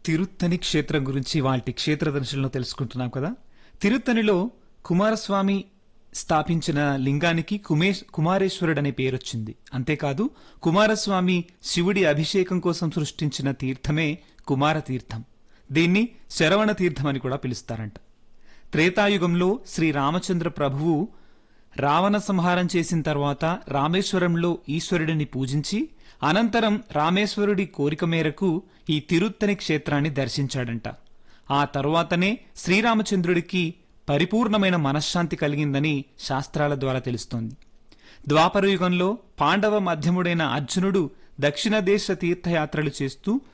తిరుత్తని క్షేత్రం గురించి వాటి క్షేత్ర దర్శనంలో తెలుసుకుంటున్నాం కదా తిరుత్తనిలో కుమారస్వామి స్థాపించిన లింగానికి కుమేష్ కుమారేశ్వరుడు అనే పేరొచ్చింది అంతేకాదు కుమారస్వామి శివుడి అభిషేకం కోసం సృష్టించిన తీర్థమే కుమార తీర్థం దీన్ని శరవణ తీర్థం అని కూడా పిలుస్తారంట త్రేతాయుగంలో శ్రీ రామచంద్ర ప్రభువు రావణ సంహారం చేసిన తర్వాత రామేశ్వరంలో ఈశ్వరుడిని పూజించి అనంతరం రామేశ్వరుడి కోరిక మేరకు ఈ తిరుత్తని క్షేత్రాన్ని దర్శించాడంట ఆ తరువాతనే శ్రీరామచంద్రుడికి పరిపూర్ణమైన మనశ్శాంతి కలిగిందని శాస్త్రాల ద్వారా తెలుస్తోంది ద్వాపరయుగంలో పాండవ మధ్యముడైన అర్జునుడు దక్షిణ దేశ తీర్థయాత్రలు చేస్తూ